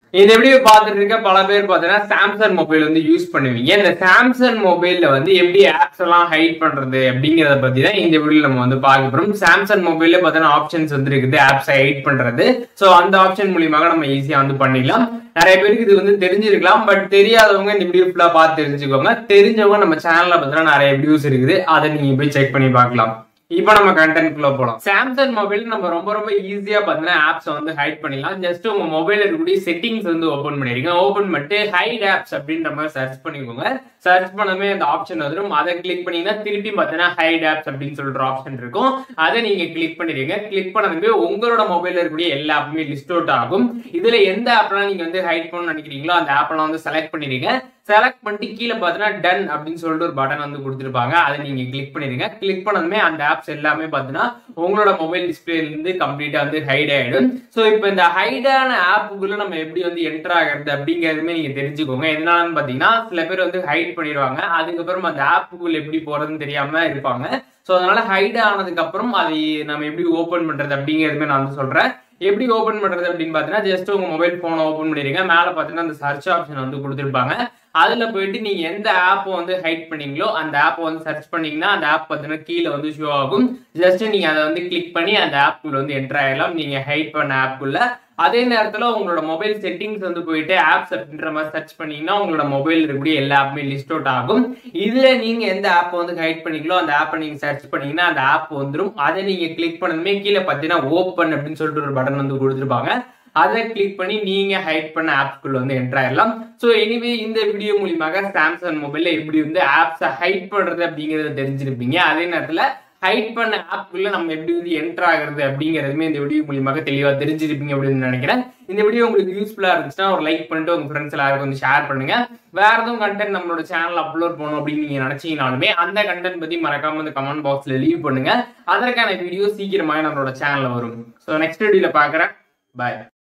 இந்த வீடியோ பார்த்துட்டு இருக்க பல பேர் பார்த்தீங்கன்னா சாம்சங் மொபைல் வந்து யூஸ் பண்ணுவீங்க இந்த சாம்சங் மொபைல்ல வந்து எப்படி ஆப்ஸ் எல்லாம் ஹைட் பண்றது அப்படிங்கறத பத்தி தான் இந்த வீடியோ நம்ம வந்து பார்க்க போறோம் சாம்சங் மொபைல்ல பார்த்தீங்கன்னா ஆப்ஷன்ஸ் வந்து இருக்குது ஆப்ஸ் ஹைட் பண்றது ஸோ அந்த ஆப்ஷன் மூலியமாக நம்ம ஈஸியா வந்து பண்ணிடலாம் நிறைய பேருக்கு இது வந்து தெரிஞ்சிருக்கலாம் பட் தெரியாதவங்க இந்த வீடியோ ஃபுல்லா பார்த்து தெரிஞ்சுக்கோங்க தெரிஞ்சவங்க நம்ம சேனல்ல பார்த்தீங்கன்னா நிறைய வீடியோஸ் இருக்குது அதை நீங்க போய் செக் பண்ணி பார்க்கலாம் இப்போ நம்ம கண்டென்ட் குள்ள போலாம் சாம்சங் மொபைல் நம்ம ரொம்ப ரொம்ப ஈஸியா பார்த்தீங்கன்னா ஆப்ஸ் வந்து ஹைட் பண்ணிடலாம் ஜஸ்ட் உங்க மொபைல் இருக்கக்கூடிய செட்டிங்ஸ் வந்து ஓபன் பண்ணிருக்கீங்க ஓபன் பண்ணிட்டு ஹைட் ஆப்ஸ் அப்படின்ற மாதிரி சர்ச் பண்ணிக்கோங்க சர்ச் பண்ணவே அந்த ஆப்ஷன் வந்துடும் அதை கிளிக் பண்ணீங்கன்னா திருப்பி பார்த்தீங்கன்னா ஹைட் ஆப்ஸ் அப்படின்னு சொல்ற ஆப்ஷன் இருக்கும் அதை நீங்க கிளிக் பண்ணிடுங்க கிளிக் பண்ணதுக்கு உங்களோட மொபைல்ல இருக்கக்கூடிய எல்லா ஆப்புமே லிஸ்ட் அவுட் ஆகும் இதுல எந்த ஆப்லாம் நீங்க வந்து ஹைட் பண்ணணும்னு நினைக்கிறீங்களோ அந்த ஆப்லாம் வந்து செலக்ட் பண்ணிடுங்க செலக்ட் பண்ணிட்டு கீழே பார்த்தீங்கன்னா டன் அப்படின்னு சொல்லிட்டு ஒரு பட்டன் வந்து கொடுத்துருப்பாங்க அதை நீங்க கிளிக் பண்ணிடுங்க கிளிக் பண்ணதுமே அந்த ஆப்ஸ் எல்லாமே பார்த்தீங்கன்னா உங்களோட மொபைல் டிஸ்பிளேல இருந்து கம்ப்ளீட்டா வந்து ஹைட் ஆயிடும் ஸோ இப்போ இந்த ஹைடான ஆப்புக்குள்ள நம்ம எப்படி வந்து என்டர் ஆகிறது அப்படிங்கிறதுமே நீங்க தெரிஞ்சுக்கோங்க எதனாலன்னு பார்த்தீங்கன்னா சில பேர் வந்து ஹைட் பண்ணிடுவாங்க அதுக்கப்புறம் அந்த ஆப்புக்குள்ள எப்படி போறதுன்னு தெரியாம இருப்பாங்க ஸோ அதனால ஹைட் ஆனதுக்கு அப்புறம் அதை நம்ம எப்படி ஓப்பன் பண்றது அப்படிங்கிறதுமே நான் வந்து சொல்றேன் எப்படி ஓப்பன் பண்றது அப்படின்னு பார்த்தீங்கன்னா ஜஸ்ட் உங்க மொபைல் போனை ஓப்பன் பண்ணிடுங்க மேலே பார்த்தீங்கன்னா அந்த சர்ச் ஆப்ஷன் வந்து கொடுத்துருப்பாங்க அதுல போயிட்டு நீங்க எந்த ஆப்பை வந்து ஹைட் பண்ணீங்களோ அந்த ஆப்பை வந்து சர்ச் பண்ணீங்கன்னா அந்த ஆப் பார்த்தீங்கன்னா கீழே வந்து ஷோ ஆகும் ஜஸ்ட் நீங்க அதை வந்து கிளிக் பண்ணி அந்த ஆப்புக்குள்ள வந்து என்டர் ஆகலாம் நீங்க ஹைட் பண்ண ஆப்புக்குள்ள அதே நேரத்துல உங்களோட மொபைல் செட்டிங்ஸ் வந்து போயிட்டு ஆப்ஸ் அப்படின்ற மாதிரி சர்ச் பண்ணீங்கன்னா உங்களோட மொபைல் இருக்கக்கூடிய எல்லா ஆப்புமே லிஸ்ட் அவுட் ஆகும் இதுல நீங்க எந்த ஆப் வந்து ஹைட் பண்ணிக்கலோ அந்த ஆப்பை நீங்க சர்ச் பண்ணீங்கன்னா அந்த ஆப் வந்துடும் அதை நீங்க கிளிக் பண்ணதுமே கீழே பார்த்தீங்கன்னா ஓப்பன் அப்படின்னு சொல்லிட்டு ஒரு பட்டன் வந்து கொடுத்துருப்பாங்க அதை கிளிக் பண்ணி நீங்க ஹைட் பண்ண ஆப்ஸ்குள்ள வந்து என்டர் ஆயிடலாம் ஸோ எனிவே இந்த வீடியோ மூலியமாக சாம்சங் மொபைல்ல எப்படி வந்து ஆப்ஸை ஹைட் பண்றது அப்படிங்கறத தெரிஞ்சிருப்பீங்க அதே நேரத்துல ஹைட் பண்ண ஆப்குள்ள நம்ம எப்படி வந்து என்டர் ஆகுறது அப்படிங்கிறதுமே இந்த வீடியோ மூலியமாக தெளிவா தெரிஞ்சிருப்பீங்க அப்படின்னு நினைக்கிறேன் இந்த வீடியோ உங்களுக்கு யூஸ்ஃபுல்லா இருந்துச்சுன்னா ஒரு லைக் பண்ணிட்டு உங்க ஃப்ரெண்ட்ஸ் எல்லாருக்கும் வந்து ஷேர் பண்ணுங்க வேற எதுவும் கண்டென்ட் நம்மளோட சேனல் அப்லோட் பண்ணணும் அப்படின்னு நீங்க நினைச்சீங்கனாலுமே அந்த கண்டென்ட் பத்தி மறக்காம இந்த கமெண்ட் பாக்ஸ்ல லீவ் பண்ணுங்க அதற்கான வீடியோ சீக்கிரமாக நம்மளோட சேனல்ல வரும் ஸோ நெக்ஸ்ட் வீடியோல பாக்குறேன் பாய்